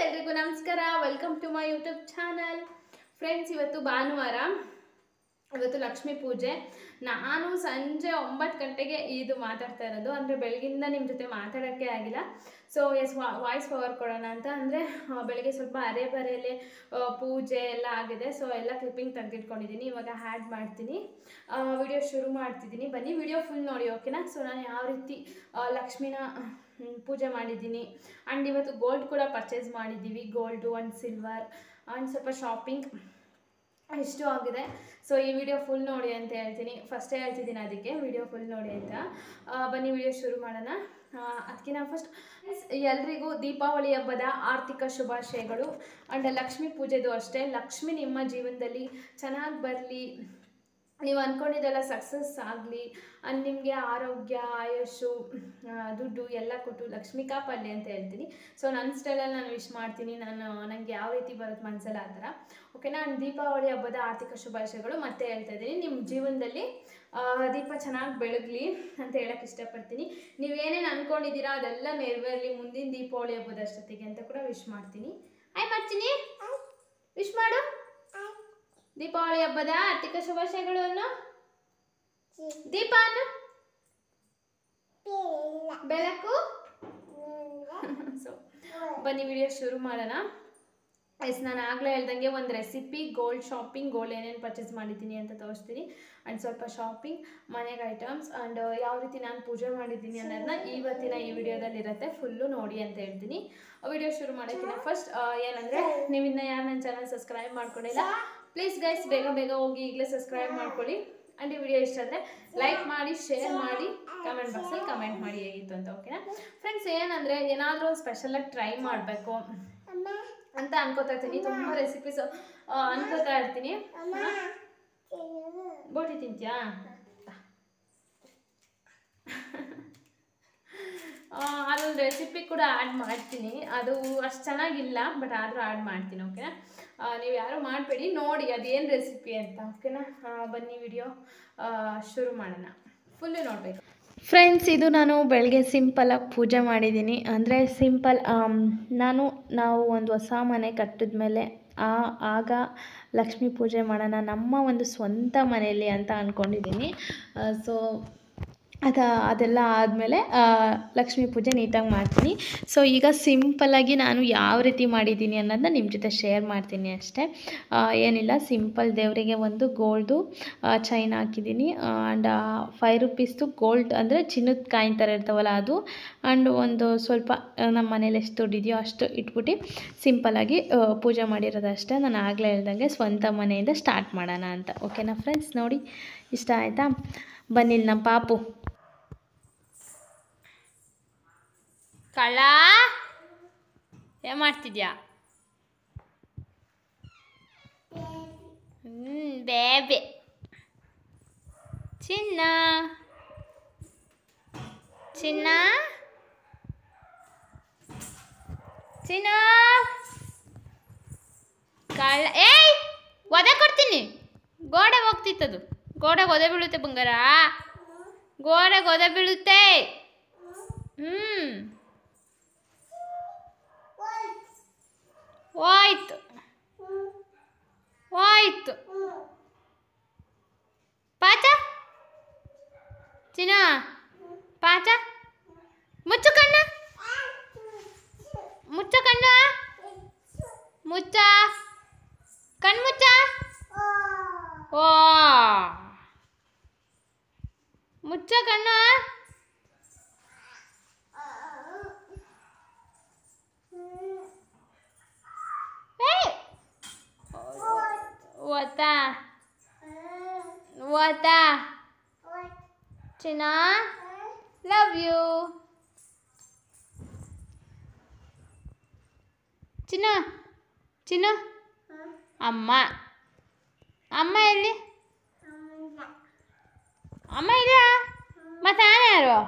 ಎಲ್ರಿಗೂ ನಮಸ್ಕಾರ welcome to my YouTube channel friends ಇವತ್ತು ಭಾನುವಾರ ಇವತ್ತು ಲಕ್ಷ್ಮೀ ಪೂಜೆ ನಾನು ಸಂಜೆ ಒಂಬತ್ತು ಗಂಟೆಗೆ ಇದು ಮಾತಾಡ್ತಾ ಇರೋದು ಅಂದರೆ ಬೆಳಗಿಂದ ನಿಮ್ಮ ಜೊತೆ ಮಾತಾಡೋಕ್ಕೆ ಆಗಿಲ್ಲ ಸೊ ಎಸ್ ವಾಯ್ಸ್ ಪವರ್ ಕೊಡೋಣ ಅಂತ ಅಂದರೆ ಬೆಳಗ್ಗೆ ಸ್ವಲ್ಪ ಅರೆ ಬರೆಯಲ್ಲಿ ಪೂಜೆ ಎಲ್ಲ ಆಗಿದೆ ಸೊ ಎಲ್ಲ ಕ್ಲಿಪ್ಪಿಂಗ್ ತೆಗೆದಿಟ್ಕೊಂಡಿದ್ದೀನಿ ಇವಾಗ ಹ್ಯಾಡ್ ಮಾಡ್ತೀನಿ ವಿಡಿಯೋ ಶುರು ಮಾಡ್ತಿದ್ದೀನಿ ಬನ್ನಿ ವಿಡಿಯೋ ಫುಲ್ ನೋಡಿ ಓಕೆನಾ ಸೊ ನಾನು ಯಾವ ರೀತಿ ಆ, ಲಕ್ಷ್ಮಿನ ಹ್ಮ್, ಪೂಜೆ ಮಾಡಿದ್ದೀನಿ ಆ್ಯಂಡ್ ಇವತ್ತು ಗೋಲ್ಡ್ ಕೂಡ ಪರ್ಚೇಸ್ ಮಾಡಿದ್ದೀವಿ ಗೋಲ್ಡು ಆ್ಯಂಡ್ ಸಿಲ್ವರ್ ಆ್ಯಂಡ್ ಸ್ವಲ್ಪ ಶಾಪಿಂಗ್ ಇಷ್ಟು ಆಗಿದೆ ಸೊ ಈ ವಿಡಿಯೋ ಫುಲ್ ನೋಡಿ ಅಂತ ಹೇಳ್ತೀನಿ ಫಸ್ಟೇ ಹೇಳ್ತಿದ್ದೀನಿ ಅದಕ್ಕೆ ವಿಡಿಯೋ ಫುಲ್ ನೋಡಿ ಅಂತ ಆ, ಬನ್ನಿ ವಿಡಿಯೋ ಶುರು ಮಾಡೋಣ ಅದಕ್ಕಿಂತ ಫಸ್ಟ್ ಎಲ್ರಿಗೂ ದೀಪಾವಳಿ ಹಬ್ಬದ ಆರ್ಥಿಕ ಶುಭಾಶಯಗಳು ಆ್ಯಂಡ್ ಲಕ್ಷ್ಮೀ ಪೂಜೆದು ಅಷ್ಟೇ ಲಕ್ಷ್ಮಿ ನಿಮ್ಮ ಜೀವನದಲ್ಲಿ ಚೆನ್ನಾಗಿ ಬರಲಿ ನೀವು ಅಂದ್ಕೊಂಡಿದ್ದೆಲ್ಲ ಸಕ್ಸಸ್ ಆಗಲಿ ಅಂಡ್ ನಿಮಗೆ ಆರೋಗ್ಯ ಆಯುಷು ಆ, ದುಡ್ಡು ಎಲ್ಲ ಕೊಟ್ಟು ಲಕ್ಷ್ಮಿ ಕಾಪಾಡಲಿ ಅಂತ ಹೇಳ್ತೀನಿ ಸೊ ನನ್ನ ಸ್ಟೈಲಲ್ಲಿ ನಾನು ವಿಶ್ ಮಾಡ್ತೀನಿ ನಾನು ನನಗೆ ಯಾವ ರೀತಿ ಬರುತ್ತೆ ಮನಸ್ಸಲ್ಲಿ ಆ ಥರ ಓಕೆನಾ ಆ್ಯಂಡ್ ದೀಪಾವಳಿ ಹಬ್ಬದ ಆರ್ಥಿಕ ಶುಭಾಶಯಗಳು ಮತ್ತೆ ಹೇಳ್ತಾ ಇದ್ದೀನಿ ನಿಮ್ಮ ಜೀವನದಲ್ಲಿ ಆ, ದೀಪ ಚೆನ್ನಾಗಿ ಬೆಳಗಲಿ ಅಂತ ಹೇಳಕ್ಕೆ ಇಷ್ಟಪಡ್ತೀನಿ ನೀವೇನೇನು ಅಂದ್ಕೊಂಡಿದ್ದೀರಾ ಅದೆಲ್ಲ ನೆರವೇರಲಿ ಮುಂದಿನ ದೀಪಾವಳಿ ಹಬ್ಬದ ಅಷ್ಟೊತ್ತಿಗೆ ಅಂತ ಕೂಡ ವಿಶ್ ಮಾಡ್ತೀನಿ ಆಯ್ ಮಾಡ್ತೀನಿ ವಿಶ್ ಮಾಡು ದೀಪಾವಳಿ ಹಬ್ಬದ ಆರ್ಥಿಕ ಶುಭಾಶಯಗಳು ಅನ್ನೋ ದೀಪ ಅನ್ನು ಬೆಳಕು ಸೊ ಬನ್ನಿ ವಿಡಿಯೋ ಶುರು ಮಾಡೋಣ ಎಸ್ ನಾನು ಆಗಲೇ ಹೇಳ್ದಂಗೆ ಒಂದು ರೆಸಿಪಿ ಗೋಲ್ಡ್ ಶಾಪಿಂಗ್ ಗೋಲ್ಡ್ ಏನೇನು ಪರ್ಚೇಸ್ ಮಾಡಿದ್ದೀನಿ ಅಂತ ತೋರಿಸ್ತೀನಿ ಆ್ಯಂಡ್ ಸ್ವಲ್ಪ ಶಾಪಿಂಗ್ ಮನೆಗೆ ಐಟಮ್ಸ್ ಆ್ಯಂಡ್ ಯಾವ ರೀತಿ ನಾನು ಪೂಜೆ ಮಾಡಿದ್ದೀನಿ ಅನ್ನೋದನ್ನ ಇವತ್ತಿನ ಈ ವಿಡಿಯೋದಲ್ಲಿ ಇರುತ್ತೆ ಫುಲ್ಲು ನೋಡಿ ಅಂತ ಹೇಳ್ತೀನಿ ವಿಡಿಯೋ ಶುರು ಮಾಡೋಕ್ಕಿಂತ ಫಸ್ಟ್ ಏನಂದರೆ ನೀವಿನ್ನ ಯಾರು ನನ್ನ ಚಾನಲ್ ಸಬ್ಸ್ಕ್ರೈಬ್ ಮಾಡ್ಕೊಂಡಿಲ್ಲ ಪ್ಲೀಸ್ ಗೈಸ್ ಬೇಗ ಬೇಗ ಹೋಗಿ ಈಗಲೇ ಸಬ್ಸ್ಕ್ರೈಬ್ ಮಾಡ್ಕೊಳ್ಳಿ ಆ್ಯಂಡ್ ಈ ವಿಡಿಯೋ ಇಷ್ಟ ಆದರೆ ಲೈಕ್ ಮಾಡಿ ಶೇರ್ ಮಾಡಿ ಕಮೆಂಟ್ ಬಾಕ್ಸಲ್ಲಿ ಕಮೆಂಟ್ ಮಾಡಿ ಹೇಗಿತ್ತು ಅಂತ ಓಕೆನಾ ಫ್ರೆಂಡ್ಸ್ ಏನಂದರೆ ಏನಾದರೂ ಒಂದು ಸ್ಪೆಷಲಾಗಿ ಟ್ರೈ ಮಾಡಬೇಕು ಅಂತ ಅನ್ಕೋತಾ ಇರ್ತೀನಿ ತುಂಬ ರೆಸಿಪೀಸ್ ಅನ್ಕೋತಾ ಇರ್ತೀನಿ ಬೋಟಿ ತಿಂತ್ಯಾ ಅದೊಂದು ರೆಸಿಪಿ ಕೂಡ ಆ್ಯಡ್ ಮಾಡ್ತೀನಿ ಅದು ಅಷ್ಟು ಚೆನ್ನಾಗಿಲ್ಲ ಬಟ್ ಆದರೂ ಆ್ಯಡ್ ಮಾಡ್ತೀನಿ ಓಕೆನಾ ನೀವು ಯಾರು ಮಾಡಬೇಡಿ ನೋಡಿ ಅದೇನು ರೆಸಿಪಿ ಅಂತ ಓಕೆನಾ ಆ, ಬನ್ನಿ ವಿಡಿಯೋ ಶುರು ಮಾಡೋಣ ಫುಲ್ಲು ನೋಡಬೇಕು ಫ್ರೆಂಡ್ಸ್ ಇದು ನಾನು ಬೆಳಗ್ಗೆ ಸಿಂಪಲಾಗಿ ಪೂಜೆ ಮಾಡಿದ್ದೀನಿ ಅಂದರೆ ಸಿಂಪಲ್ ನಾನು ನಾವು ಒಂದು ಹೊಸ ಮನೆ ಕಟ್ಟಿದ ಮೇಲೆ ಆ ಆಗ ಲಕ್ಷ್ಮೀ ಪೂಜೆ ಮಾಡೋಣ ನಮ್ಮ ಒಂದು ಸ್ವಂತ ಮನೆಯಲ್ಲಿ ಅಂತ ಅಂದ್ಕೊಂಡಿದ್ದೀನಿ ಸೊ ಅದ ಅದೆಲ್ಲ ಆದಮೇಲೆ ಲಕ್ಷ್ಮೀ ಪೂಜೆ ನೀಟಾಗಿ ಮಾಡ್ತೀನಿ ಸೊ ಈಗ ಸಿಂಪಲ್ಲಾಗಿ ನಾನು ಯಾವ ರೀತಿ ಮಾಡಿದ್ದೀನಿ ಅನ್ನೋದನ್ನ ನಿಮ್ಮ ಜೊತೆ ಶೇರ್ ಮಾಡ್ತೀನಿ ಅಷ್ಟೇ ಆ, ಏನಿಲ್ಲ ಸಿಂಪಲ್ ದೇವರಿಗೆ ಒಂದು ಗೋಲ್ಡು ಚೈನ್ ಹಾಕಿದ್ದೀನಿ ಆ್ಯಂಡ್ ಫೈವ್ ರುಪೀಸ್ದು ಗೋಲ್ಡ್ ಅಂದರೆ ಚಿನ್ನದ ಕಾಯಿನ್ ಥರ ಇರ್ತಾವಲ್ಲ ಅದು ಆ್ಯಂಡ್ ಒಂದು ಸ್ವಲ್ಪ ಆ, ನಮ್ಮ ಮನೇಲಿ ಎಷ್ಟು ದುಡ್ಡಿದೆಯೋ ಅಷ್ಟು ಇಟ್ಬಿಟ್ಟು ಸಿಂಪಲ್ಲಾಗಿ ಆ, ಪೂಜೆ ಮಾಡಿರೋದಷ್ಟೇ ನಾನು ಆಗಲೇ ಹೇಳ್ದಂಗೆ ಸ್ವಂತ ಮನೆಯಿಂದ ಸ್ಟಾರ್ಟ್ ಮಾಡೋಣ ಅಂತ ಓಕೆನಾ ಫ್ರೆಂಡ್ಸ್ ನೋಡಿ ಇಷ್ಟ ಆಯಿತಾ ಬನ್ನಿ ಇಲ್ಲಿ ನಮ್ಮ ಪಾಪು ಕಳ್ಳ ಏನು ಮಾಡ್ತಿದ್ಯಾ ಹ್ಞೂ ಬೇಬೆ ಚಿನ್ನ ಚಿನ್ನ ಚಿನ್ನ ಕಳ್ಳ ಏಯ್ ಒದೆ ಕೊಡ್ತೀನಿ ಗೋಡೆ ಹೋಗ್ತಿತ್ತದು ಗೋಡೆಗೆ ಒದೆ ಬೀಳುತ್ತೆ ಬಂಗಾರ ಗೋಡೆಗೆ ಒದೆ ಬೀಳುತ್ತೆ ಹ್ಞೂ ಹೋಯ್ತು ಹೋಯ್ತು ಪಾಚ ಚಿನ್ನ ಪಾಚ ಮುಚ್ಚು ಕಣ್ಣು ಮುಚ್ಚ ಕಣ್ಣು ಮುಚ್ಚ ಕಣ್ಣು ಮುಚ್ಚ ಓ ಮುಚ್ಚ ಕಣ್ಣು ಏಯ್ ಓದ್ತಾ ಓದ್ತಾ ಚಿನ್ನ ಲವ್ ಯು ಚಿನ್ನ ಚಿನ್ನ ಅಮ್ಮ ಅಮ್ಮ ಎಲ್ಲಿ ಅಮ್ಮ ಇಲ್ಲ ಮತ್ತೆ ನಾನು ಯಾರು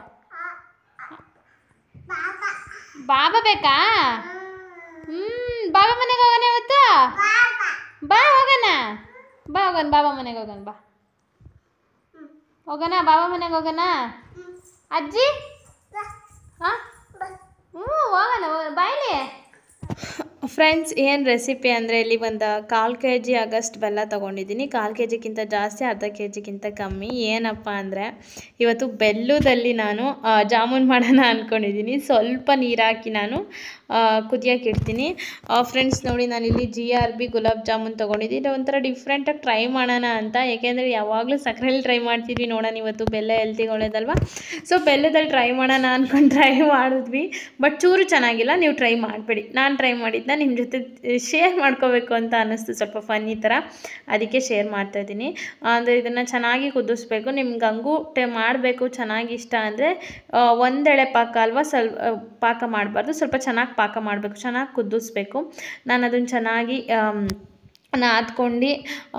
ಬಾಬಾ ಬೇಕಾ ಹ್ಞೂ ಬಾಬಾ ಮನೆಗೆ ಹೋಗೋಣ ಇವತ್ತು ಬಾ ಹೋಗೋಣ ಬಾ ಹೋಗೋಣ ಬಾಬಾ ಮನೆಗೆ ಹೋಗೋಣ ಬಾ ಹೋಗೋಣ ಬಾಬಾ ಮನೆಗೆ ಹೋಗೋಣ ಅಜ್ಜಿ ಹಾಂ ಹ್ಞೂ ಹೋಗೋಣ ಹೋಗೋಣ ಬಾಯ್ಲಿ ಫ್ರೆಂಡ್ಸ್ ಏನು ರೆಸಿಪಿ ಅಂದರೆ ಇಲ್ಲಿ ಒಂದು ಕಾಲು ಕೆ ಜಿ ಆಗಸ್ಟ್ ಬೆಲ್ಲ ತೊಗೊಂಡಿದ್ದೀನಿ ಕಾಲು ಕೆ ಜಿಗಿಂತ ಜಾಸ್ತಿ ಅರ್ಧ ಕೆ ಜಿಗಿಂತ ಕಮ್ಮಿ ಏನಪ್ಪ ಅಂದರೆ ಇವತ್ತು ಬೆಲ್ಲದಲ್ಲಿ ನಾನು ಆ, ಜಾಮೂನ್ ಮಾಡೋಣ ಅಂದ್ಕೊಂಡಿದ್ದೀನಿ ಸ್ವಲ್ಪ ನೀರು ಹಾಕಿ ನಾನು ಕುದಿಯೋಕೆ ಇಡ್ತೀನಿ ಫ್ರೆಂಡ್ಸ್ ನೋಡಿ ನಾನಿಲ್ಲಿ G R B gulab jamun ತೊಗೊಂಡಿದ್ದೀನಿ ಒಂಥರ ಡಿಫ್ರೆಂಟಾಗಿ ಟ್ರೈ ಮಾಡೋಣ ಅಂತ ಏಕೆಂದರೆ ಯಾವಾಗಲೂ ಸಕ್ಕರೆಯಲ್ಲಿ ಟ್ರೈ ಮಾಡ್ತಿದ್ವಿ ನೋಡೋಣ ಇವತ್ತು ಬೆಲ್ಲ ಹೆಲ್ತಿಗೆ ಒಳ್ಳೇದಲ್ವಾ ಸೊ ಬೆಲ್ಲದಲ್ಲಿ ಟ್ರೈ ಮಾಡೋಣ ಅಂದ್ಕೊಂಡು ಟ್ರೈ ಮಾಡಿದ್ವಿ ಬಟ್ ಚೂರು ಚೆನ್ನಾಗಿಲ್ಲ ನೀವು ಟ್ರೈ ಮಾಡಬೇಡಿ ನಾನು ಟ್ರೈ ಮಾಡಿದ್ನ ನಿಮ್ಮ ಜೊತೆ ಶೇರ್ ಮಾಡ್ಕೋಬೇಕು ಅಂತ ಅನ್ನಿಸ್ತು ಸ್ವಲ್ಪ ಫನ್ನಿ ಥರ ಅದಕ್ಕೆ ಶೇರ್ ಮಾಡ್ತಾಯಿದ್ದೀನಿ ಅಂದರೆ ಇದನ್ನು ಚೆನ್ನಾಗಿ ಕುದಿಸ್ಬೇಕು ನಿಮ್ಗೆ ಹಂಗೂ ಟೆ ಮಾಡಬೇಕು ಚೆನ್ನಾಗಿ ಇಷ್ಟ ಅಂದರೆ ಒಂದೆಳೆ ಪಾಕ ಅಲ್ವಾ ಸ್ವಲ್ಪ ಆ, ಪಾಕ ಮಾಡಬಾರ್ದು ಸ್ವಲ್ಪ ಚೆನ್ನಾಗಿ ಪಾಕ ಮಾಡಬೇಕು ಚೆನ್ನಾಗಿ ಕುದಿಸ್ಬೇಕು ನಾನು ಅದನ್ನು ಚೆನ್ನಾಗಿ ಆಮ್, ನಾದ್ಕೊಂಡು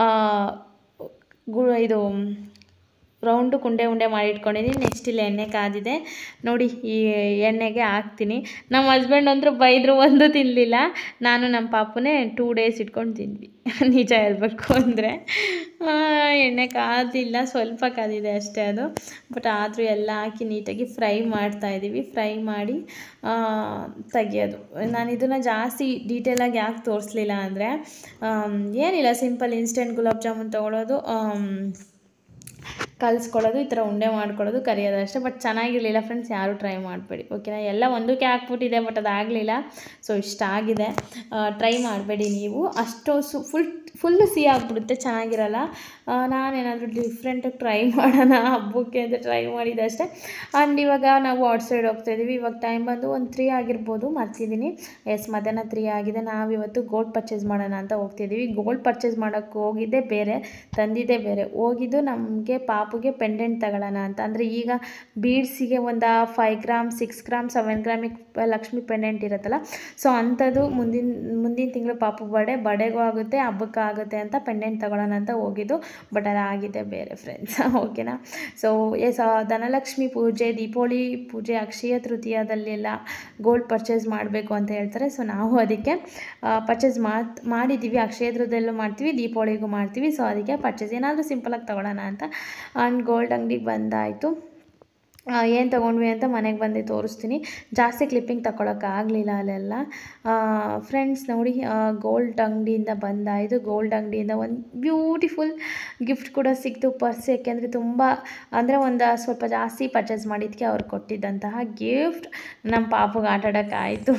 ಗು ಇದು ರೌಂಡು ಕುಂಡೆ ಉಂಡೆ ಮಾಡಿ ಇಟ್ಕೊಂಡಿದ್ದೀನಿ ನೆಕ್ಸ್ಟ್ ಇಲ್ಲಿ ಎಣ್ಣೆ ಕಾದಿದೆ ನೋಡಿ ಈ ಎಣ್ಣೆಗೆ ಹಾಕ್ತೀನಿ ನಮ್ಮ ಹಸ್ಬೆಂಡ್ ಅಂದರು ಬೈದರು ಒಂದು ತಿನ್ನಲಿಲ್ಲ ನಾನು ನಮ್ಮ ಪಾಪುನೇ ಟೂ ಡೇಸ್ ಇಟ್ಕೊಂಡು ತಿಂದ್ವಿ ನಿಜ ಹೇಳ್ಬೇಕು ಅಂದರೆ ಎಣ್ಣೆ ಕಾದಿಲ್ಲ ಸ್ವಲ್ಪ ಕಾದಿದೆ ಅಷ್ಟೇ ಅದು ಬಟ್ ಆದರೂ ಎಲ್ಲ ಹಾಕಿ ನೀಟಾಗಿ ಫ್ರೈ ಮಾಡ್ತಾ ಇದ್ದೀವಿ ಫ್ರೈ ಮಾಡಿ ಆ, ತೆಗಿಯೋದು ನಾನು ಇದನ್ನು ಜಾಸ್ತಿ ಡೀಟೇಲಾಗಿ ಯಾಕೆ ತೋರಿಸ್ಲಿಲ್ಲ ಅಂದರೆ ಏನಿಲ್ಲ ಸಿಂಪಲ್ ಇನ್ಸ್ಟೆಂಟ್ ಗುಲಾಬ್ ಜಾಮೂನ್ ತೊಗೊಳೋದು ಆಮ್, ಕಲಿಸ್ಕೊಳ್ಳೋದು ಈ ಥರ ಉಂಡೆ ಮಾಡ್ಕೊಳ್ಳೋದು ಕರಿಯೋದು ಅಷ್ಟೇ ಬಟ್ ಚೆನ್ನಾಗಿರಲಿಲ್ಲ ಫ್ರೆಂಡ್ಸ್ ಯಾರೂ ಟ್ರೈ ಮಾಡಬೇಡಿ ಓಕೆನಾ ಎಲ್ಲ ಒಂದಕ್ಕೆ ಹಾಕ್ಬಿಟ್ಟಿದೆ ಬಟ್ ಅದಾಗಲಿಲ್ಲ ಸೊ ಇಷ್ಟ ಆಗಿದೆ ಟ್ರೈ ಮಾಡಬೇಡಿ ನೀವು ಅಷ್ಟು ಸು ಫುಲ್ ಫುಲ್ಲು ಸಿಹಿ ಆಗಿಬಿಡುತ್ತೆ ಚೆನ್ನಾಗಿರಲ್ಲ ಆ, ನಾನೇನಾದರೂ ಡಿಫ್ರೆಂಟಾಗಿ ಟ್ರೈ ಮಾಡೋಣ ಹಬ್ಬಕ್ಕೆ ಅಂತ ಟ್ರೈ ಮಾಡಿದೆ ಅಷ್ಟೇ ಆ್ಯಂಡ್ ಇವಾಗ ನಾವು ಔಟ್ ಸೈಡ್ ಹೋಗ್ತಾ ಇದ್ದೀವಿ ಇವಾಗ ಟೈಮ್ ಬಂದು ಒಂದು ತ್ರೀ ಆಗಿರ್ಬೋದು ಮರ್ತಿದ್ದೀನಿ ಎಸ್ ಮಧ್ಯಾಹ್ನ ತ್ರೀ ಆಗಿದೆ ನಾವು ಇವತ್ತು ಗೋಲ್ಡ್ ಪರ್ಚೇಸ್ ಮಾಡೋಣ ಅಂತ ಹೋಗ್ತಿದ್ದೀವಿ ಗೋಲ್ಡ್ ಪರ್ಚೇಸ್ ಮಾಡೋಕ್ಕೆ ಹೋಗಿದ್ದೆ ಬೇರೆ ತಂದಿದ್ದೇ ಬೇರೆ ಹೋಗಿದ್ದು ನಮಗೆ ಪಾಪುಗೆ ಪೆಂಡೆಂಟ್ ತಗೊಳ್ಳೋಣ ಅಂತ ಅಂದರೆ ಈಗ ಬೀಡ್ಸಿಗೆ ಒಂದು five gram six gram seven ಗ್ರಾಮಿಗೆ ಲಕ್ಷ್ಮಿ ಪೆಂಡೆಂಟ್ ಇರುತ್ತಲ್ಲ ಸೊ ಅಂಥದ್ದು ಮುಂದಿನ ಮುಂದಿನ ತಿಂಗಳು ಪಾಪು ಬರ್ಡೇ ಬರ್ಡೇಗೂ ಆಗುತ್ತೆ ಹಬ್ಬಕ್ಕೆ ಆಗುತ್ತೆ ಅಂತ ಪೆಂಡೆಂಟ್ ತಗೊಳ್ಳೋಣ ಅಂತ ಹೋಗಿದ್ದು ಬಟ್ ಅದಾಗಿದೆ ಬೇರೆ ಫ್ರೆಂಡ್ಸ್ ಓಕೆನಾ ಸೊ ಎಸ್ ಧನಲಕ್ಷ್ಮಿ ಪೂಜೆ ದೀಪಾವಳಿ ಪೂಜೆ ಅಕ್ಷಯ ತೃತೀಯದಲ್ಲೆಲ್ಲ ಗೋಲ್ಡ್ ಪರ್ಚೇಸ್ ಮಾಡಬೇಕು ಅಂತ ಹೇಳ್ತಾರೆ ಸೊ ನಾವು ಅದಕ್ಕೆ ಪರ್ಚೇಸ್ ಮಾಡ್ ಮಾಡಿದ್ದೀವಿ ಅಕ್ಷಯ ತೃತೀಯದಲ್ಲೂ ಮಾಡ್ತೀವಿ ದೀಪಾವಳಿಗೂ ಮಾಡ್ತೀವಿ ಸೊ ಅದಕ್ಕೆ ಪರ್ಚೇಸ್ ಏನಾದರೂ ಸಿಂಪಲಾಗಿ ತೊಗೊಳ್ಳೋಣ ಅಂತ ಆ್ಯಂಡ್ ಗೋಲ್ಡ್ ಅಂಗಡಿಗೆ ಬಂದಾಯಿತು ಏನು ತೊಗೊಂಡ್ವಿ ಅಂತ ಮನೆಗೆ ಬಂದು ತೋರಿಸ್ತೀನಿ ಜಾಸ್ತಿ ಕ್ಲಿಪ್ಪಿಂಗ್ ತಗೊಳಕ್ಕಾಗಲಿಲ್ಲ ಅಲ್ಲೆಲ್ಲ ಫ್ರೆಂಡ್ಸ್ ನೋಡಿ ಗೋಲ್ಡ್ ಅಂಗಡಿಯಿಂದ ಬಂದಾಯಿತು ಗೋಲ್ಡ್ ಅಂಗಡಿಯಿಂದ ಒಂದು ಬ್ಯೂಟಿಫುಲ್ ಗಿಫ್ಟ್ ಕೂಡ ಸಿಕ್ತು ಪರ್ಸ್ ಯಾಕೆಂದರೆ ತುಂಬ ಅಂದರೆ ಒಂದು ಸ್ವಲ್ಪ ಜಾಸ್ತಿ ಪರ್ಚೇಸ್ ಮಾಡಿದ್ದಕ್ಕೆ ಅವ್ರು ಕೊಟ್ಟಿದ್ದಂತಹ ಗಿಫ್ಟ್ ನಮ್ಮ ಪಾಪಗೆ ಆಟ ಆಡೋಕ್ಕಾಯಿತು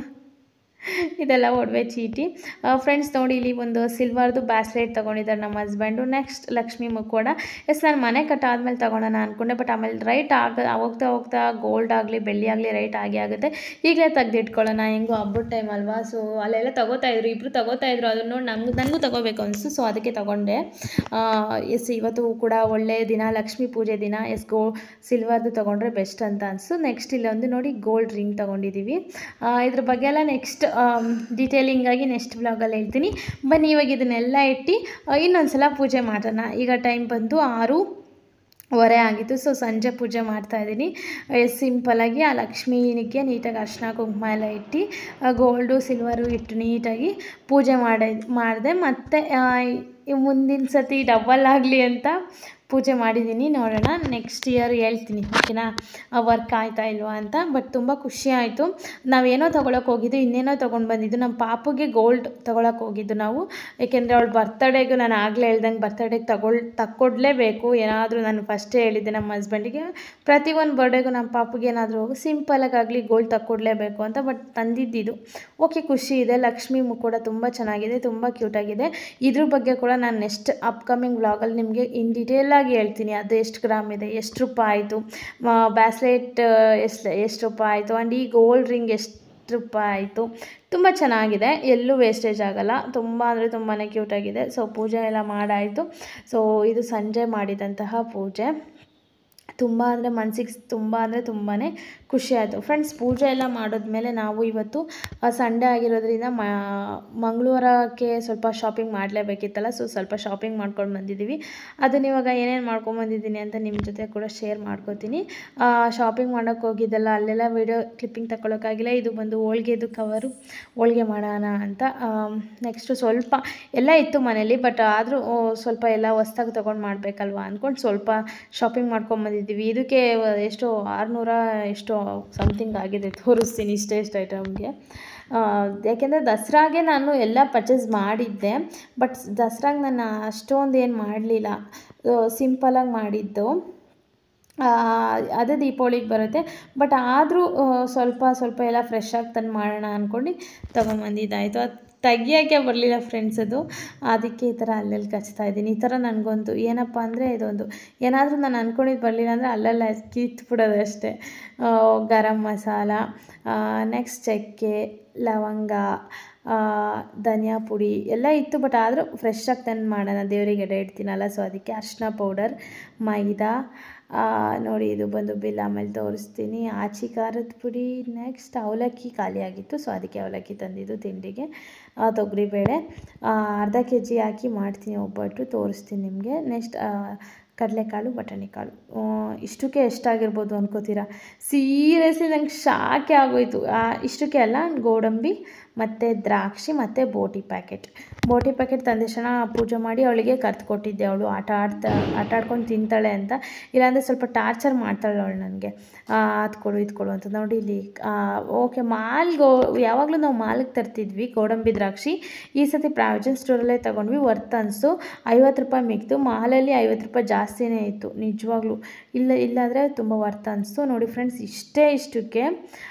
ಇದೆಲ್ಲ ಒಡವೆ ಚೀಟಿ ಫ್ರೆಂಡ್ಸ್ ನೋಡಿ ಇಲ್ಲಿ ಒಂದು ಸಿಲ್ವರ್ದು ಬ್ಯಾಸ್ಲೆಟ್ ತೊಗೊಂಡಿದ್ದಾರೆ ನಮ್ಮ ಹಸ್ಬೆಂಡು ನೆಕ್ಸ್ಟ್ ಲಕ್ಷ್ಮಿ ಮುಕ್ಕೋಡ ಎಸ್ ನಾನು ಮನೆ ಕಟ್ಟಾದ್ಮೇಲೆ ತೊಗೊಳೋಣ ಅಂದ್ಕೊಂಡೆ ಬಟ್ ಆಮೇಲೆ ರೈಟ್ ಆಗ ಹೋಗ್ತಾ ಹೋಗ್ತಾ ಗೋಲ್ಡ್ ಆಗಲಿ ಬೆಳ್ಳಿ ಆಗಲಿ ರೈಟ್ ಆಗೇ ಆಗುತ್ತೆ ಈಗಲೇ ತೆಗ್ದಿಟ್ಕೊಳ್ಳೋಣ ಹೆಂಗೋ ಹಬ್ಬದ ಟೈಮ್ ಅಲ್ವಾ ಸೊ ಅಲ್ಲೆಲ್ಲ ತಗೋತಾ ಇದ್ರು ಇಬ್ಬರು ತಗೋತಾ ಇದ್ರು ಅದನ್ನು ನೋಡಿ ನಂಗೆ ನನಗೂ ತಗೋಬೇಕು ಅನಿಸ್ತು ಸೊ ಅದಕ್ಕೆ ತಗೊಂಡೆ ಎಸ್ ಇವತ್ತು ಕೂಡ ಒಳ್ಳೆಯ ದಿನ ಲಕ್ಷ್ಮೀ ಪೂಜೆ ದಿನ ಎಸ್ ಗೋ ಸಿಲ್ವರ್ದು ತೊಗೊಂಡ್ರೆ ಬೆಸ್ಟ್ ಅಂತ ಅನಿಸ್ತು ನೆಕ್ಸ್ಟ್ ಇಲ್ಲೊಂದು ನೋಡಿ ಗೋಲ್ಡ್ ರಿಂಗ್ ತೊಗೊಂಡಿದ್ದೀವಿ ಆ, ಇದ್ರ ಬಗ್ಗೆ ಎಲ್ಲ ನೆಕ್ಸ್ಟ್ ಡೀಟೇಲಿಂಗಾಗಿ ನೆಕ್ಸ್ಟ್ ಬ್ಲಾಗಲ್ಲಿ ಹೇಳ್ತೀನಿ ಬನ್ನಿ ಇವಾಗ ಇದನ್ನೆಲ್ಲ ಇಟ್ಟು ಇನ್ನೊಂದು ಸಲ ಪೂಜೆ ಮಾಡೋಣ ಈಗ ಟೈಮ್ ಬಂದು ಆರು ವರೆ ಆಗಿತ್ತು ಸೊ ಸಂಜೆ ಪೂಜೆ ಮಾಡ್ತಾ ಇದ್ದೀನಿ ಸಿಂಪಲಾಗಿ ಆ ಲಕ್ಷ್ಮೀನಿಗೆ ನೀಟಾಗಿ ಅರ್ಶಿನ ಕುಂಕುಮ ಎಲ್ಲ ಇಟ್ಟು ಗೋಲ್ಡು ಸಿಲ್ವರು ಇಟ್ಟು ನೀಟಾಗಿ ಪೂಜೆ ಮಾಡಿ ಮಾಡಿದೆ ಮತ್ತು ಮುಂದಿನ ಸತಿ ಡಬಲ್ ಆಗಲಿ ಅಂತ ಪೂಜೆ ಮಾಡಿದ್ದೀನಿ ನೋಡೋಣ ನೆಕ್ಸ್ಟ್ ಇಯರ್ ಹೇಳ್ತೀನಿ ಓಕೆನಾ ವರ್ಕ್ ಆಯ್ತಾ ಇಲ್ವಾ ಅಂತ ಬಟ್ ತುಂಬ ಖುಷಿ ಆಯಿತು ನಾವೇನೋ ತೊಗೊಳಕ್ಕೆ ಹೋಗಿದ್ದು ಇನ್ನೇನೋ ತೊಗೊಂಡು ಬಂದಿದ್ದು ನಮ್ಮ ಪಾಪುಗೆ ಗೋಲ್ಡ್ ತೊಗೊಳಕ್ಕೆ ಹೋಗಿದ್ದು ನಾವು ಏಕೆಂದರೆ ಅವಳು ಬರ್ತಡೇಗೂ ನಾನು ಆಗಲೇ ಹೇಳ್ದಂಗೆ ಬರ್ತಡೇಗೆ ತಗೊಳ್ ತಕ್ಕೊಡ್ಲೇಬೇಕು ಏನಾದರೂ ನಾನು ಫಸ್ಟೇ ಹೇಳಿದ್ದೆ ನಮ್ಮ ಹಸ್ಬೆಂಡಿಗೆ ಪ್ರತಿಯೊಂದು ಬರ್ಡೇಗೂ ನಮ್ಮ ಪಾಪುಗೆ ಏನಾದರೂ ಸಿಂಪಲಾಗಾಗಲಿ ಗೋಲ್ಡ್ ತಕ್ಕೊಡ್ಲೇಬೇಕು ಅಂತ ಬಟ್ ತಂದಿದ್ದಿದ್ದು ಓಕೆ ಖುಷಿ ಇದೆ ಲಕ್ಷ್ಮಿ ಕೂಡ ತುಂಬ ಚೆನ್ನಾಗಿದೆ ತುಂಬ ಕ್ಯೂಟಾಗಿದೆ ಇದ್ರ ಬಗ್ಗೆ ಕೂಡ ನಾನು ನೆಕ್ಸ್ಟ್ ಅಪ್ಕಮಿಂಗ್ ವ್ಲಾಗಲ್ಲಿ ನಿಮಗೆ ಇನ್ ಡೀಟೇಲಾಗಿ ಹೇಳ್ತೀನಿ ಅದು ಎಷ್ಟು ಗ್ರಾಮ್ ಇದೆ ಎಷ್ಟು ರೂಪಾಯಿ ಆಯಿತು ಬ್ಯಾಸ್ಲೆಟ್ ಎಷ್ಟು ಎಷ್ಟು ರೂಪಾಯಿ ಆಯಿತು ಆ್ಯಂಡ್ ಈ ಗೋಲ್ಡ್ ರಿಂಗ್ ಎಷ್ಟು ರೂಪಾಯಿ ಆಯಿತು ತುಂಬ ಚೆನ್ನಾಗಿದೆ ಎಲ್ಲೂ ವೇಸ್ಟೇಜ್ ಆಗಲ್ಲ ತುಂಬ ಅಂದರೆ ತುಂಬಾ ಕ್ಯೂಟಾಗಿದೆ ಸೊ ಪೂಜೆ ಎಲ್ಲ ಮಾಡಾಯಿತು ಸೊ ಇದು ಸಂಜೆ ಮಾಡಿದಂತಹ ಪೂಜೆ ತುಂಬ ಅಂದರೆ ಮನ್ಸಿಗೆ ತುಂಬ ಅಂದರೆ ತುಂಬಾ ಖುಷಿ ಆಯಿತು ಫ್ರೆಂಡ್ಸ್ ಪೂಜೆ ಎಲ್ಲ ಮಾಡಿದ್ಮೇಲೆ ನಾವು ಇವತ್ತು ಸಂಡೇ ಆಗಿರೋದ್ರಿಂದ ಮ ಮಂಗಳವಾರಕ್ಕೆ ಸ್ವಲ್ಪ ಶಾಪಿಂಗ್ ಮಾಡಲೇಬೇಕಿತ್ತಲ್ಲ ಸೊ ಸ್ವಲ್ಪ ಶಾಪಿಂಗ್ ಮಾಡ್ಕೊಂಡು ಬಂದಿದ್ದೀವಿ ಅದನ್ನ ಇವಾಗ ಏನೇನು ಮಾಡ್ಕೊಂಬಂದಿದ್ದೀನಿ ಅಂತ ನಿಮ್ಮ ಜೊತೆ ಕೂಡ ಶೇರ್ ಮಾಡ್ಕೋತೀನಿ ಶಾಪಿಂಗ್ ಮಾಡೋಕ್ಕೆ ಹೋಗಿದ್ದಲ್ಲ ಅಲ್ಲೆಲ್ಲ ವೀಡಿಯೋ ಕ್ಲಿಪ್ಪಿಂಗ್ ತಗೊಳಕ್ಕಾಗಿಲ್ಲ ಇದು ಬಂದು ಹೋಳ್ಗೆದು ಕವರು ಹೋಳ್ಗೆ ಮಾಡೋಣ ಅಂತ ನೆಕ್ಸ್ಟು ಸ್ವಲ್ಪ ಎಲ್ಲ ಇತ್ತು ಮನೇಲಿ ಬಟ್ ಆದರೂ ಸ್ವಲ್ಪ ಎಲ್ಲ ಹೊಸ್ದಾಗಿ ತೊಗೊಂಡು ಮಾಡಬೇಕಲ್ವ ಅಂದ್ಕೊಂಡು ಸ್ವಲ್ಪ ಶಾಪಿಂಗ್ ಮಾಡ್ಕೊಂಬಂದಿದ್ದೀವಿ ಇದಕ್ಕೆ ಎಷ್ಟೋ ಆರುನೂರ ಎಷ್ಟೋ ಸಮಥಿಂಗ್ ಆಗಿದೆ ತೋರಿಸ್ತೀನಿ ಇಷ್ಟೇ ಇಷ್ಟು ಐಟಮ್ಗೆ ಯಾಕೆಂದರೆ ದಸರಾಗೆ ನಾನು ಎಲ್ಲ ಪರ್ಚೇಸ್ ಮಾಡಿದ್ದೆ ಬಟ್ ದಸರಾಗೆ ನಾನು ಅಷ್ಟೊಂದು ಏನು ಮಾಡಲಿಲ್ಲ ಸಿಂಪಲಾಗಿ ಮಾಡಿದ್ದು ಆ, ಅದೇ ದೀಪಾವಳಿಗೆ ಬರುತ್ತೆ ಬಟ್ ಆದರೂ ಸ್ವಲ್ಪ ಸ್ವಲ್ಪ ಎಲ್ಲ ಫ್ರೆಶ್ ಆಗಿ ತಂದು ಮಾಡೋಣ ಅಂದ್ಕೊಂಡು ತೊಗೊಂಬಂದಿದ್ದಾಯಿತು ಅದು ತೆಗಿಯೋಕ್ಕೆ ಬರಲಿಲ್ಲ ಫ್ರೆಂಡ್ಸ್ ಅದು ಅದಕ್ಕೆ ಈ ಥರ ಅಲ್ಲಲ್ಲಿ ಕಚ್ತಾ ಇದ್ದೀನಿ ಈ ಥರ ನನಗೊಂದು ಏನಪ್ಪ ಅಂದರೆ ಇದೊಂದು ಏನಾದರೂ ನಾನು ಅಂದ್ಕೊಂಡಿದ್ದು ಬರಲಿಲ್ಲ ಅಂದರೆ ಅಲ್ಲಲ್ಲ ಕಿತ್ಬಿಡೋದು ಅಷ್ಟೇ ಆ, ಗರಂ ಮಸಾಲ ನೆಕ್ಸ್ಟ್ ಚಕ್ಕೆ ಲವಂಗ ಆ, ಧನಿಯಾ ಪುಡಿ ಎಲ್ಲ ಇತ್ತು ಬಟ್ ಆದರೂ ಫ್ರೆಶ್ ಆಗಿ ತಂದು ಮಾಡೋಣ ದೇವರಿಗೆ ಎಡೆ ಇಡ್ತೀನಲ್ಲ ಸೊ ಅದಕ್ಕೆ ಅರಿಶಿನ ಪೌಡರ್ ಮೈದಾ ಆ, ನೋಡಿ ಇದು ಬಂದು ಬಿಲ್ ಆಮೇಲೆ ತೋರಿಸ್ತೀನಿ ಆಚಿ ಖಾರದ ಪುಡಿ ನೆಕ್ಸ್ಟ್ ಅವಲಕ್ಕಿ ಖಾಲಿಯಾಗಿತ್ತು ಸೊ ಅದಕ್ಕೆ ಅವಲಕ್ಕಿ ತಂದಿದ್ದು ತಿಂಡಿಗೆ ಆ, ತೊಗರಿಬೇಳೆ ಆ, ಅರ್ಧ ಕೆ ಜಿ ಹಾಕಿ ಮಾಡ್ತೀನಿ ಒಬ್ಬಟ್ಟು ತೋರಿಸ್ತೀನಿ ನಿಮಗೆ ನೆಕ್ಸ್ಟ್ ಕಡಲೆಕಾಳು ಬಟಾಣಿಕಾಳು ಆ, ಇಷ್ಟಕ್ಕೆ ಎಷ್ಟಾಗಿರ್ಬೋದು ಅನ್ಕೋತೀರಾ ಸೀರಿಯಸ್ಲಿ ನಂಗೆ ಶಾಕೆ ಆಗೋಯ್ತು ಆ, ಇಷ್ಟಕ್ಕೆ ಅಲ್ಲ ಗೋಡಂಬಿ ಮತ್ತು ದ್ರಾಕ್ಷಿ ಮತ್ತು ಬೋಟಿ ಪ್ಯಾಕೆಟ್ ಬೋಟಿ ಪ್ಯಾಕೆಟ್ ತಂದ ತಕ್ಷಣ ಪೂಜೆ ಮಾಡಿ ಅವಳಿಗೆ ಕರ್ದು ಕೊಟ್ಟಿದ್ದೆ ಅವಳು ಆಟ ಆಡ್ತಾ ಆಟ ಆಡ್ಕೊಂಡು ತಿಂತಾಳೆ ಅಂತ ಇಲ್ಲಾಂದರೆ ಸ್ವಲ್ಪ ಟಾರ್ಚರ್ ಮಾಡ್ತಾಳೆ ಅವಳು ನನಗೆ ಅದು ಕೊಡು ಇದು ಕೊಡು ಅಂತ ನೋಡಿ ಇಲ್ಲಿ ಓಕೆ ಮಾಲ್ಗೋ ಯಾವಾಗಲೂ ನಾವು ಮಾಲ್ಗೆ ತರ್ತಿದ್ವಿ ಗೋಡಂಬಿ ದ್ರಾಕ್ಷಿ ಈ ಸತಿ ಪ್ರಾವಿಜನ್ ಸ್ಟೋರಲ್ಲೇ ತೊಗೊಂಡ್ವಿ ವರ್ತ್ ಅನಿಸ್ತು ಐವತ್ತು ರೂಪಾಯಿ ಮಿಕ್ತು ಮಾಲಲ್ಲಿ ಐವತ್ತು ರೂಪಾಯಿ ಜಾಸ್ತಿನೇ ಇತ್ತು ನಿಜವಾಗ್ಲೂ ಇಲ್ಲ ಇಲ್ಲಾಂದರೆ ತುಂಬ ವರ್ತ್ ಅನಿಸ್ತು ನೋಡಿ ಫ್ರೆಂಡ್ಸ್ ಇಷ್ಟೇ ಇಷ್ಟಕ್ಕೆ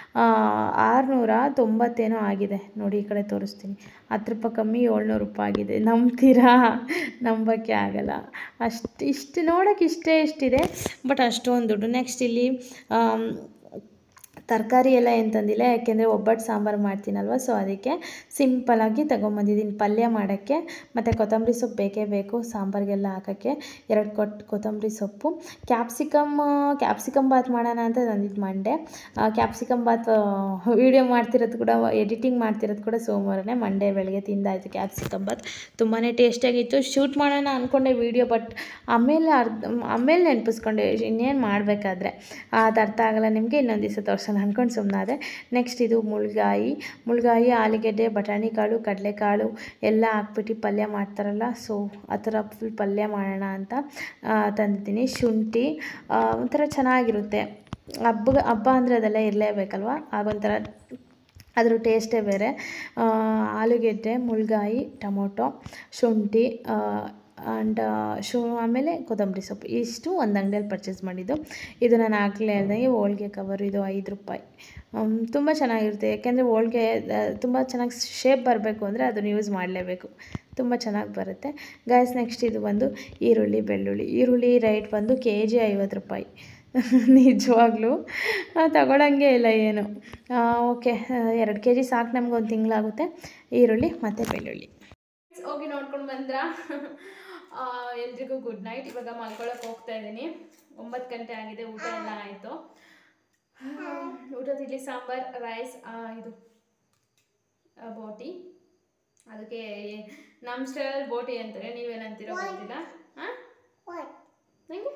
ಆರುನೂರ ತೊಂಬತ್ತೇನೋ ಆಗಿದೆ ನೋಡಿ ಈ ಕಡೆ ತೋರಿಸ್ತೀನಿ ಹತ್ತು ರೂಪಾಯಿ ಕಮ್ಮಿ ಏಳ್ನೂರು ರೂಪಾಯಿ ಆಗಿದೆ ನಂಬ್ತೀರಾ ನಂಬೋಕ್ಕೆ ಆಗಲ್ಲ ಅಷ್ಟು ಇಷ್ಟು ನೋಡೋಕೆ ಇಷ್ಟೇ ಇಷ್ಟಿದೆ ಬಟ್ ಅಷ್ಟೊಂದು ದುಡ್ಡು ನೆಕ್ಸ್ಟ್ ಇಲ್ಲಿ ಆಮ್, ತರಕಾರಿ ಎಲ್ಲ ಏನು ತಂದಿಲ್ಲ ಯಾಕೆಂದರೆ ಒಬ್ಬಟ್ಟು ಸಾಂಬಾರು ಮಾಡ್ತೀನಲ್ವ ಸೊ ಅದಕ್ಕೆ ಸಿಂಪಲಾಗಿ ತೊಗೊಂಬಂದಿದ್ದೀನಿ ಪಲ್ಯ ಮಾಡೋಕ್ಕೆ ಮತ್ತು ಕೊತ್ತಂಬರಿ ಸೊಪ್ಪು ಬೇಕೇ ಬೇಕು ಸಾಂಬಾರಿಗೆಲ್ಲ ಹಾಕೋಕ್ಕೆ ಎರಡು ಕೊಟ್ಟು ಕೊತ್ತಂಬರಿ ಸೊಪ್ಪು ಕ್ಯಾಪ್ಸಿಕಮ್ ಕ್ಯಾಪ್ಸಿಕಮ್ ಬಾತ್ ಮಾಡೋಣ ಅಂತ ತಂದಿದ್ದು ಮಂಡೆ ಕ್ಯಾಪ್ಸಿಕಮ್ ಬಾತ್ ವೀಡಿಯೋ ಮಾಡ್ತಿರೋದು ಕೂಡ ಎಡಿಟಿಂಗ್ ಮಾಡ್ತಿರೋದು ಕೂಡ ಸೋಮವಾರನೇ ಮಂಡೇ ಬೆಳಗ್ಗೆ ತಿಂದಾಯಿತು ಕ್ಯಾಪ್ಸಿಕಮ್ ಬಾತ್ ತುಂಬಾ ಟೇಸ್ಟಿಯಾಗಿತ್ತು ಶೂಟ್ ಮಾಡೋಣ ಅಂದ್ಕೊಂಡೆ ವೀಡಿಯೋ ಬಟ್ ಆಮೇಲೆ ಅರ್ಧ ಆಮೇಲೆ ನೆನಪಿಸ್ಕೊಂಡೆ ಇನ್ನೇನು ಮಾಡಬೇಕಾದ್ರೆ ಅದು ಅರ್ಥ ಆಗಲ್ಲ ನಿಮಗೆ ಇನ್ನೊಂದು ದಿವಸ ತೋರ್ಸೋಣ ಅಂದ್ಕೊಂಡು ಸುಮ್ಮನಾದೆ ನೆಕ್ಸ್ಟ್ ಇದು ಮುಳ್ಗಾಯಿ ಮುಳ್ಗಾಯಿ ಆಲೂಗೆಡ್ಡೆ ಬಟಾಣಿ ಕಾಳು ಕಡಲೆಕಾಳು ಎಲ್ಲ ಹಾಕ್ಬಿಟ್ಟು ಪಲ್ಯ ಮಾಡ್ತಾರಲ್ಲ ಸೊ ಆ ಥರ ಫುಲ್ ಪಲ್ಯ ಮಾಡೋಣ ಅಂತ ಆ, ತಂದಿದ್ದೀನಿ ಶುಂಠಿ ಆ, ಒಂಥರ ಚೆನ್ನಾಗಿರುತ್ತೆ ಹಬ್ಬ ಹಬ್ಬ ಅಂದರೆ ಅದೆಲ್ಲ ಇರಲೇಬೇಕಲ್ವ ಆಗೊಂಥರ ಅದ್ರ ಟೇಸ್ಟೇ ಬೇರೆ ಆ, ಆಲೂಗೆಡ್ಡೆ ಮುಳ್ಗಾಯಿ ಟೊಮೊಟೊ ಶುಂಠಿ ಆ್ಯಂಡ್ ಶು ಆಮೇಲೆ ಕೊತ್ತಂಬರಿ ಸೊಪ್ಪು ಇಷ್ಟು ಒಂದು ಅಂಗಡಿಯಲ್ಲಿ ಪರ್ಚೇಸ್ ಮಾಡಿದ್ದು ಇದು ನಾನು ಆಗಲೇ ಹೇಳ್ದಂಗೆ ಹೋಳ್ಗೆ ಕವರ್ ಇದು ಐದು ರೂಪಾಯಿ ತುಂಬ ಚೆನ್ನಾಗಿರುತ್ತೆ ಯಾಕೆಂದರೆ ಹೋಳ್ಗೆ ತುಂಬ ಚೆನ್ನಾಗಿ ಶೇಪ್ ಬರಬೇಕು ಅಂದರೆ ಅದನ್ನು ಯೂಸ್ ಮಾಡಲೇಬೇಕು ತುಂಬ ಚೆನ್ನಾಗಿ ಬರುತ್ತೆ ಗ್ಯಾಸ್ ನೆಕ್ಸ್ಟ್ ಇದು ಬಂದು ಈರುಳ್ಳಿ ಬೆಳ್ಳುಳ್ಳಿ ಈರುಳ್ಳಿ ರೇಟ್ ಬಂದು ಕೆ ಜಿ ಐವತ್ತು ರೂಪಾಯಿ ನಿಜವಾಗ್ಲೂ ತಗೊಳಂಗೆ ಇಲ್ಲ ಏನು ಓಕೆ ಎರಡು ಕೆ ಜಿ ಸಾಕು ನಮ್ಗೆ ಒಂದು ತಿಂಗಳಾಗುತ್ತೆ ಈರುಳ್ಳಿ ಮತ್ತು ಬೆಳ್ಳುಳ್ಳಿ ಹೋಗಿ ನೋಡ್ಕೊಂಡು ಬಂದ್ರ ಎಲ್ರಿಗೂ ಗುಡ್ ನೈಟ್ ಇವಾಗ ಮಲ್ಕೊಳಕ್ಕೆ ಹೋಗ್ತಾ ಇದ್ದೀನಿ ಒಂಬತ್ತು ಗಂಟೆ ಆಗಿದೆ ಊಟ ಎಲ್ಲ ಆಯಿತು ಊಟ ತಿಂಡಿ ಸಾಂಬಾರ್ ರೈಸ್ ಇದು ಆ, ಬೋಟಿ ಅದಕ್ಕೆ ನಮ್ಮ ಸ್ಟೈಲಲ್ಲಿ ಬೋಟಿ ಅಂತಾರೆ ನೀವೇನಂತೀರೋ ಗೊತ್ತಿಲ್ಲ ಹಾಂ ನಂಗೆ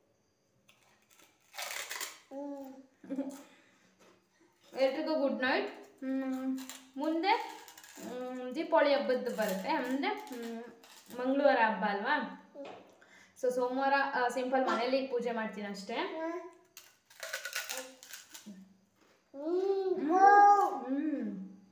ಎಲ್ರಿಗೂ ಗುಡ್ ನೈಟ್ ಮುಂದೆ ಮ್, ದೀಪಾವಳಿ ಹಬ್ಬದ್ದು ಬರುತ್ತೆ ಅಂದರೆ ಮಂಗಳವಾರ ಹಬ್ಬ ಅಲ್ವಾ ಸೊ ಸೋಮವಾರ ಸಿಂಪಲ್ ಮನೇಲಿ ಪೂಜೆ ಮಾಡ್ತೀನಿ ಅಷ್ಟೇ ಹ್ಮ್.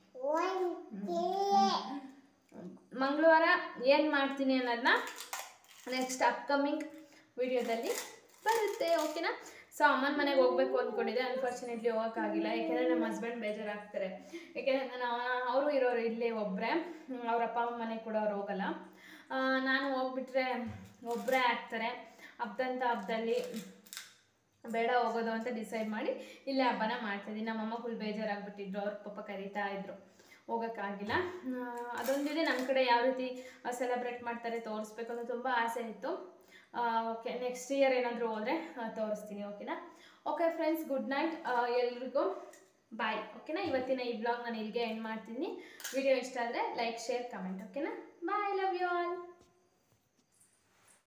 ಮಂಗಳವಾರ ಏನು ಮಾಡ್ತೀನಿ ಅನ್ನೋದನ್ನ ನೆಕ್ಸ್ಟ್ ಅಪ್ಕಮಿಂಗ್ ವಿಡಿಯೋದಲ್ಲಿ ಬರುತ್ತೆ ಓಕೆನಾ ಸೊ ಅಮ್ಮನ ಮನೆಗೆ ಹೋಗ್ಬೇಕು ಅಂದ್ಕೊಂಡಿದ್ದೆ ಅನ್ಫಾರ್ಚುನೇಟ್ಲಿ ಹೋಗೋಕ್ಕಾಗಿಲ್ಲ ಯಾಕೆಂದರೆ ನಮ್ಮ ಹಸ್ಬೆಂಡ್ ಬೇಜಾರಾಗ್ತಾರೆ ಯಾಕೆಂದರೆ ನಾನು ಅವರು ಇರೋರು ಇಲ್ಲೇ ಒಬ್ಬರೇ ಅವ್ರ ಅಪ್ಪ ಅಮ್ಮ ಮನೆಗೆ ಕೂಡ ಅವ್ರು ಹೋಗಲ್ಲ ಆ, ನಾನು ಹೋಗ್ಬಿಟ್ರೆ ಒಬ್ಬರೇ ಆಗ್ತಾರೆ ಹಬ್ಬದಂಥ ಹಬ್ಬದಲ್ಲಿ ಬೇಡ ಹೋಗೋದು ಅಂತ ಡಿಸೈಡ್ ಮಾಡಿ ಇಲ್ಲೇ ಹಬ್ಬನ ಮಾಡ್ತಿದ್ದೀನಿ ನಮ್ಮಮ್ಮ ಫುಲ್ ಬೇಜಾರಾಗ್ಬಿಟ್ಟಿದ್ರು ಅವ್ರ ಪಾಪ ಕರೀತಾ ಇದ್ರು ಹೋಗೋಕ್ಕಾಗಿಲ್ಲ ಆ, ಅದೊಂದಿದೆ ನಮ್ಮ ಕಡೆ ಯಾವ ರೀತಿ ಸೆಲೆಬ್ರೇಟ್ ಮಾಡ್ತಾರೆ ತೋರಿಸ್ಬೇಕು ಅಂತ ತುಂಬ ಆಸೆ ಇತ್ತು ಓಕೆ ನೆಕ್ಸ್ಟ್ ಇಯರ್ ಏನಾದರೂ ಹೋದರೆ ತೋರಿಸ್ತೀನಿ ಓಕೆನಾ ಓಕೆ ಫ್ರೆಂಡ್ಸ್ ಗುಡ್ ನೈಟ್ ಎಲ್ರಿಗೂ ಬಾಯ್ ಓಕೆನಾ ಇವತ್ತಿನ ಈ ಬ್ಲಾಗ್ ನಾನು ಇಲ್ಲಿಗೆ ಎಂಡ್ ಮಾಡ್ತೀನಿ ವಿಡಿಯೋ ಇಷ್ಟ ಆದರೆ ಲೈಕ್ ಶೇರ್ ಕಮೆಂಟ್ ಓಕೆನಾ ಬಾಯ್ ಲವ್ ಯು ಆಲ್